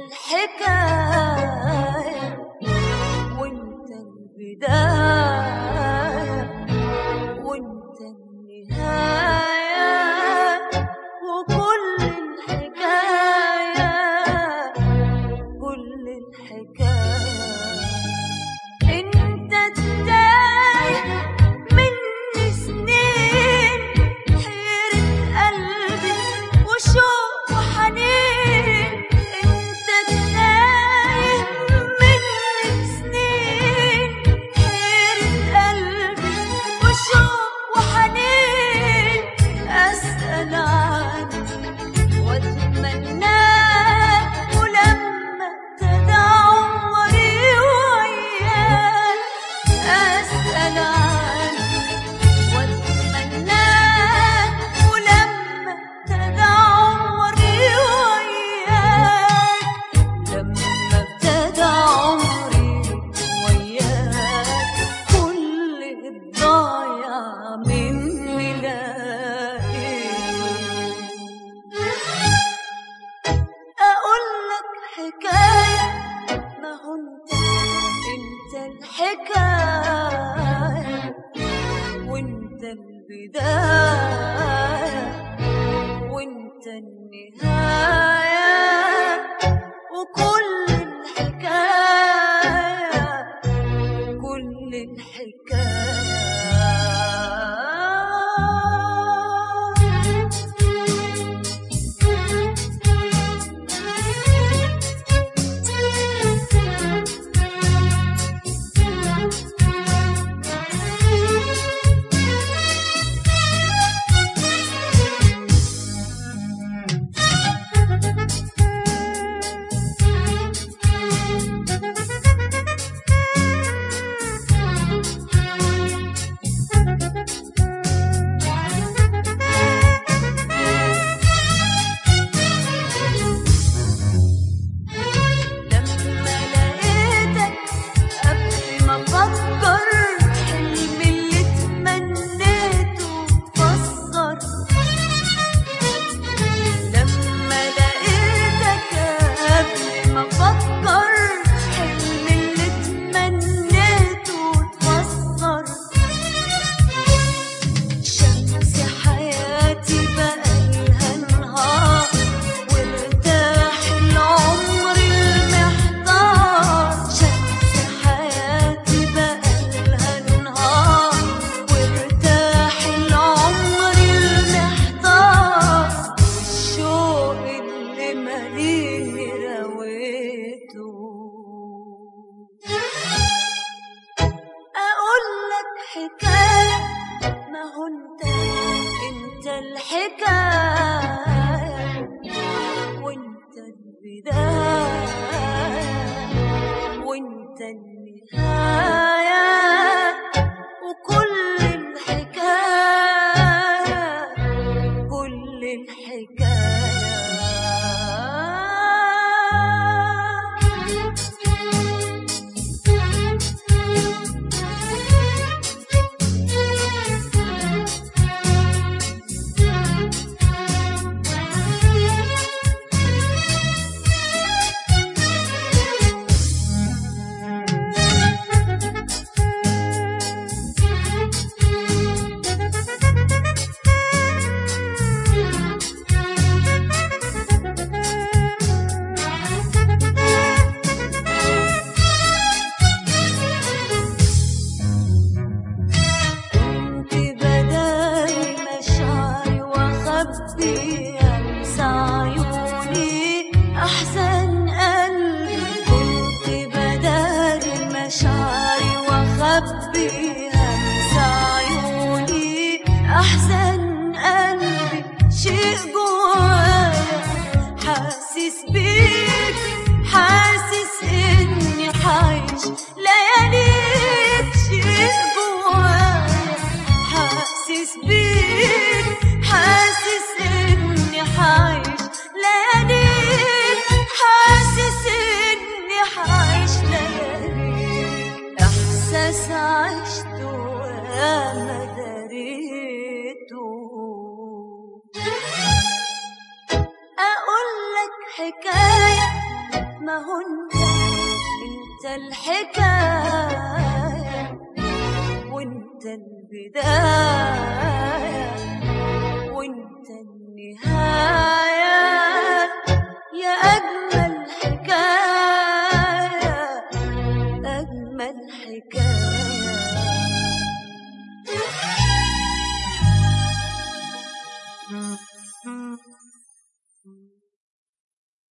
الحكاية وانت البداية وانت النهاية وكل الحكاية كل الحكاية انت التايه مني سنين حيرة قلبي وشوق وحنين انت التايه مني سنين حيرة قلبي وشوق وحنين اسأل عنك واتمناك ولما ابتدى عمري وياك اسال عنك واتمناك ولما ابتدى عمري وياك لما ابتدى عمري وياك كل الضايع مني لقيته اقول لك حكايه ما هو انت انت الحكايه وانت البدايه وانت النهايه وكل الحكايه كل الحكايه لما لقيتك قبل ما افكر حلمي اللي تمنيته فسر لما لقيتك قبل ما افكر حلمي اللي تمنيته اتفسر شمس حياتي بقالها نهار وارتاح العمر المحتار شمس حياتي بقالها نهار وارتاح العمر المحتار الشوق اللي ماليني رويته اقول لك حكايه ما هو انت انت الحكايه وانت البدايه وانت النهايه وكل الحكايه كل كنت بداري مشاعري واخبي انسى عيوني احزن قلبي كنت بداري مشاعري واخبي انسى عيوني احزن قلبي شيء جوايا حاسس بيك حاسس اني حعيش لياليك شيء جوايا حاسس بيك حاسس اني حعيش لياليك حاسس اني حعيش لياليك احساس عشته وما دريته حكاية ما هو انت انت الحكاية وانت البداية وانت النهاية